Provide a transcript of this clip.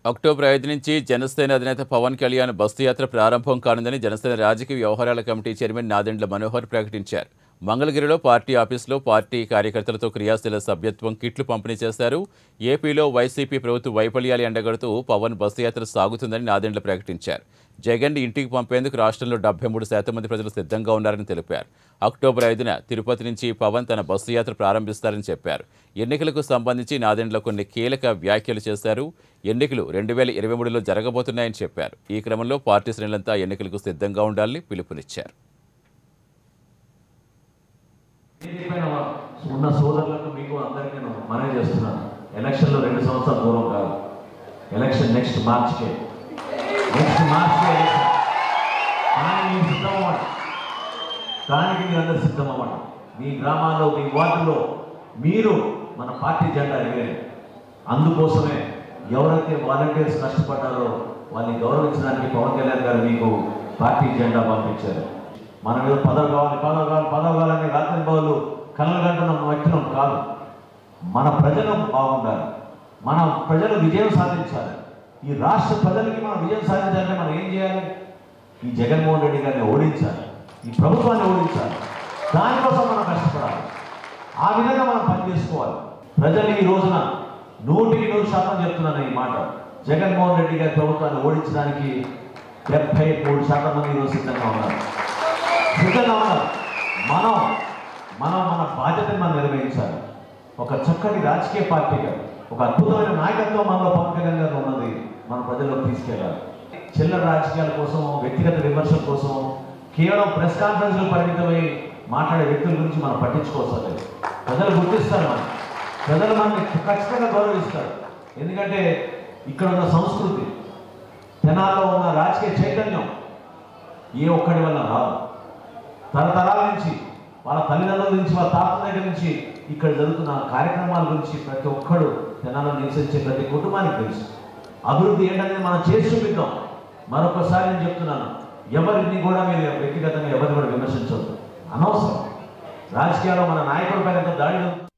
October ఐదు నుంచి జనసేన అధినేత పవన్ కళ్యాణ్ బస్సు యాత్ర ప్రారంభం కానుందని జనసేన రాజకీయ వ్యవహారాల కమిటీ చైర్మన్ నాదెండ్ల మనోహర్ ప్రకటించారు మంగళగిరిలో పార్టీ ఆఫీసులో పార్టీ కార్యకర్తలతో క్రియాశీల సభ్యత్వం కిట్లు పంపిణీ చేశారు ఏపీలో వైసీపీ ప్రభుత్వ వైఫల్యాలు ఎండగడుతూ పవన్ బస్సు యాత్ర సాగుతుందని నాదెండ్ల ప్రకటించారు జగన్ ఇంటికి పంపేందుకు రాష్ట్రంలో డెబ్బై మూడు శాతం మంది ప్రజలు సిద్ధంగా ఉన్నారని తెలిపారు అక్టోబర్ ఐదున తిరుపతి నుంచి పవన్ తన బస్సు యాత్ర ప్రారంభిస్తారని చెప్పారు ఎన్నికలకు సంబంధించి నాదెండ్ల కొన్ని కీలక వ్యాఖ్యలు చేశారు ఎన్నికలు రెండు వేల ఇరవై మూడులో జరగబోతున్నాయని చెప్పారు ఈ క్రమంలో పార్టీ శ్రేణులంతా ఎన్నికలకు సిద్ధంగా ఉండాలని పిలుపునిచ్చారు వేదికపైన ఉన్న సోదరులకు మీకు అందరికీ నేను మనవి చేస్తున్నాను ఎలక్షన్లో రెండు సంవత్సరాల దూరం కాదు ఎలక్షన్ నెక్స్ట్ మార్చ్కే నెక్స్ట్ మార్చ్కే ఎలక్షన్ కానీ మీరు సిద్ధం అవ్వండి దానికి మీరు అందరు సిద్ధం అవ్వండి మీ గ్రామాల్లో మీ వార్డులో మీరు మన పార్టీ జెండా ఎగరేయండి అందుకోసమే ఎవరైతే వాలంటీర్స్ కష్టపడ్డారో వాళ్ళని గౌరవించడానికి పవన్ కళ్యాణ్ గారు మీకు పార్టీ జెండా పంపించారు మనం ఏదో పదవి కావాలి పదవి కావాలి పదవి కావాలని రాత్రి బావులు కలలు కంటున్న వ్యక్తులం కాదు మన ప్రజలు బాగుండాలి మన ప్రజలు విజయం సాధించాలి ఈ రాష్ట్ర ప్రజలకి మనం విజయం సాధించాలంటే మనం ఏం చేయాలి ఈ జగన్మోహన్ రెడ్డి గారిని ఓడించాలి ఈ ప్రభుత్వాన్ని ఓడించాలి దానికోసం మనం కష్టపడాలి ఆ విధంగా మనం పనిచేసుకోవాలి ప్రజలు ఈ రోజున నూటికి నూరు శాతం చెప్తున్నాను ఈ మాట జగన్మోహన్ రెడ్డి గారి ప్రభుత్వాన్ని ఓడించడానికి డెబ్బై మూడు శాతం మంది ఈరోజు సిద్ధంగా ఉన్నారు సిద్ధంగా ఉన్నారు మనం మనం మన బాధ్యతను మనం నిర్వహించాలి ఒక చక్కటి రాజకీయ పార్టీగా ఒక అద్భుతమైన నాయకత్వం మనలో పవన్ కళ్యాణ్ గారు ఉన్నది మన ప్రజల్లోకి తీసుకెళ్ళాలి చిల్లర రాజకీయాల కోసం వ్యక్తిగత విమర్శల కోసం కేవలం ప్రెస్ కాన్ఫరెన్స్లో పరిమితమై మాట్లాడే వ్యక్తుల గురించి మనం పట్టించుకోవసరం లేదు ప్రజలు గుర్తిస్తారు మనం ప్రజలు మనల్ని ఖచ్చితంగా గౌరవిస్తారు ఎందుకంటే ఇక్కడ ఉన్న సంస్కృతి తెనాల్లో ఉన్న రాజకీయ చైతన్యం ఏ ఒక్కడి వల్ల రాదు తరతరాల నుంచి వాళ్ళ తల్లిదండ్రుల నుంచి వాళ్ళ తాతల దగ్గర నుంచి ఇక్కడ జరుగుతున్న కార్యక్రమాల గురించి ప్రతి ఒక్కడు తెనాల్లో నివసించే ప్రతి కుటుంబానికి తెలుసు అభివృద్ధి ఏంటనేది మనం చేసి చూపిద్దాం మరొకసారి నేను చెప్తున్నాను ఎవరిని కూడా మీరు వ్యక్తిగతంగా ఎవరిని కూడా విమర్శించవద్దు అనవసరం రాజకీయాల్లో మన నాయకుల పైన ఎంత దాడి జరుగుతుంది